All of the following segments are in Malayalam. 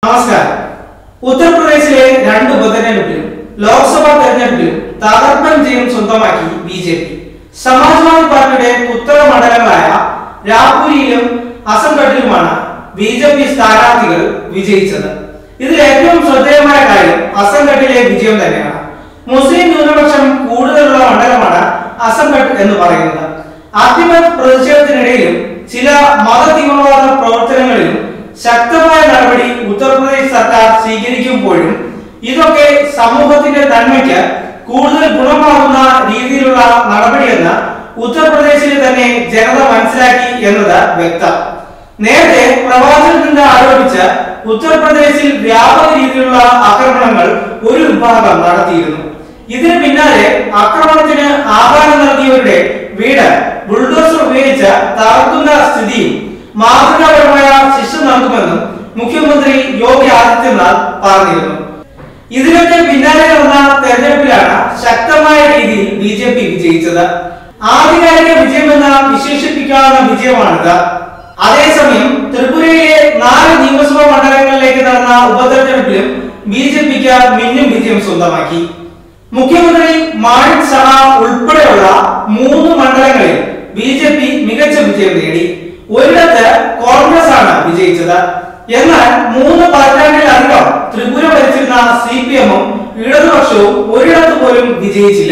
നമസ്കാരം ഉത്തർപ്രദേശിലെ രണ്ട് ഉപതെരഞ്ഞെടുപ്പിലും ലോക്സഭാ തെരഞ്ഞെടുപ്പിലും തകർപ്പൻ ജയം സ്വന്തമാക്കി ബി ജെ പി സമാജ്വാദി പാർട്ടിയുടെ ഉത്തര മണ്ഡലങ്ങളായ രാപുരിയിലും അസംഗഡിലുമാണ് ബി ജെ പി സ്ഥാനാർത്ഥികൾ വിജയിച്ചത് ഇതിൽ ഏറ്റവും ശ്രദ്ധേയമായ കാര്യം അസംഗഡിലെ വിജയം തന്നെയാണ് മുസ്ലിം ന്യൂനപക്ഷം കൂടുതലുള്ള മണ്ഡലമാണ് അസംഗഡ് എന്ന് പറയുന്നത് അന്തിമ പ്രതിഷേധത്തിനിടയിലും ചില മത തീവ്രവാദ പ്രവർത്തനങ്ങളിലും ശക്തമായ നടപടി ഉത്തർപ്രദേശ് സർക്കാർ സ്വീകരിക്കുമ്പോഴും ഇതൊക്കെ സമൂഹത്തിന്റെ നന്മയ്ക്ക് കൂടുതൽ ഗുണമാകുന്ന രീതിയിലുള്ള നടപടിയെന്ന് ഉത്തർപ്രദേശിലെ തന്നെ ജനത മനസ്സിലാക്കി എന്നത് വ്യക്തം നേരത്തെ പ്രവാചകന്റെ ആരോപിച്ച് ഉത്തർപ്രദേശിൽ വ്യാപക രീതിയിലുള്ള ആക്രമണങ്ങൾ ഒരു വിഭാഗം നടത്തിയിരുന്നു ഇതിന് പിന്നാലെ ആക്രമണത്തിന് ആഹ്വാനം നൽകിയവരുടെ വീട് ബുൾഡോസർ ഉപയോഗിച്ച് തകർക്കുന്ന സ്ഥിതിയും മാതൃകാപരമായ ശിക്ഷ നൽകുമെന്നും മുഖ്യമന്ത്രി യോഗി ആദിത്യനാഥ് പറഞ്ഞിരുന്നു ഇതിനൊക്കെ പിന്നാലെ നടന്ന തെരഞ്ഞെടുപ്പിലാണ് ശക്തമായ രീതിയിൽ ബി ജെ പി വിജയിച്ചത് ആധികാരിക വിജയമെന്ന് വിശേഷിപ്പിക്കാവുന്ന വിജയമാണിത് അതേസമയം ത്രിപുരയിലെ നാല് നിയമസഭാ മണ്ഡലങ്ങളിലേക്ക് നടന്ന ഉപതെരഞ്ഞെടുപ്പിലും ബി ജെ പിക്ക് മിന്നും വിജയം സ്വന്തമാക്കി മുഖ്യമന്ത്രി മാണിക് സഹ ഉൾപ്പെടെയുള്ള മൂന്ന് മണ്ഡലങ്ങളിൽ ബി ജെ പി മികച്ച വിജയം നേടി ഒരിടത്ത് കോൺഗ്രസ് ആണ് വിജയിച്ചത് എന്നാൽ മൂന്ന് പതിറ്റാണ്ടിലധികം ത്രിപുര ഭരിച്ചിരുന്ന സി പി എമ്മും ഇടതുപക്ഷവും ഒരിടത്ത് പോലും വിജയിച്ചില്ല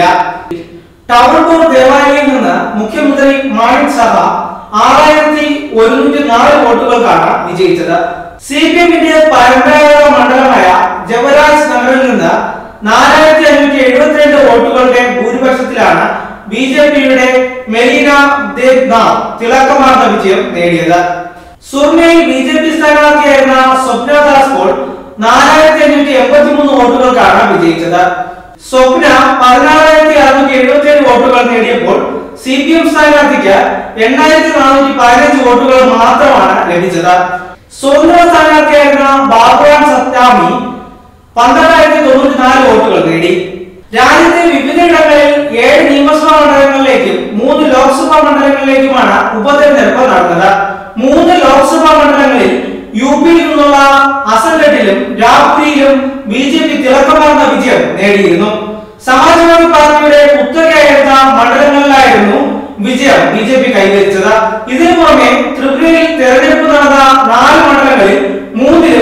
ടവർപൂർ ദേവാലയത്തിൽ നിന്ന് മുഖ്യമന്ത്രി മാണിക് സഹ ആറായിരത്തി ഒരുന്നൂറ്റി നാല് വോട്ടുകൾക്കാണ് വിജയിച്ചത് സി പി എമ്മിന്റെ പരമ്പരാഗത മണ്ഡലമായ ജവരാജ് നഗറിൽ നിന്ന് നാലായിരത്തി അഞ്ഞൂറ്റി എഴുപത്തിരണ്ട് വോട്ടുകളുടെ ഭൂരിപക്ഷത്തിലാണ് ബി ജെ പിയുടെ മെലീന ദേബ്നാഥ് തിളക്കമാർന്ന വിജയം നേടിയത് സുർമയിൽ ബി ജെ പി സ്ഥാനാർത്ഥിയായിരുന്ന സ്വപ്ന ദാസ് പോൾ നാലായിരത്തി അഞ്ഞൂറ്റി എൺപത്തി മൂന്ന് വോട്ടുകൾക്കാണ് വിജയിച്ചത് സ്വപ്ന പതിനാറായിരത്തി അറുന്നൂറ്റി എഴുപത്തി ഏഴ് വോട്ടുകൾ നേടിയപ്പോൾ സി പി എം സ്ഥാനാർത്ഥിക്ക് എണ്ണായിരത്തി നാനൂറ്റി പതിനഞ്ച് വോട്ടുകൾ മാത്രമാണ് ലഭിച്ചത് സ്വതന്ത്ര സ്ഥാനാർത്ഥിയായിരുന്ന ബാബുറാം സത്താമി പന്ത്രണ്ടായിരത്തി തൊണ്ണൂറ്റി നാല് വോട്ടുകൾ നേടി രാജ്യത്തെ വിവിധയിടങ്ങളിൽ ഏഴ് നിയമസഭാ മണ്ഡലങ്ങളിലേക്കും മൂന്ന് ലോക്സഭാ മണ്ഡലങ്ങളിലേക്കുമാണ് ഉപതെരഞ്ഞെടുപ്പ് നടന്നത് മൂന്ന് ലോക്സഭാ മണ്ഡലങ്ങളിൽ യു പിയിൽ നിന്നുള്ള അസംഗഡിലും രാപുരിയിലും ബി ജെ പി തിളക്കമാർന്ന വിജയം നേടിയിരുന്നു സമാജ്വാദി പാർട്ടിയുടെ കുത്തകയായിരുന്ന മണ്ഡലങ്ങളിലായിരുന്നു വിജയം ബി ജെ പി കൈവരിച്ചത് ഇതിനു പുറമെ ത്രിപുരയിൽ തെരഞ്ഞെടുപ്പ് നടന്ന നാല് മണ്ഡലങ്ങളിൽ മൂന്നിലും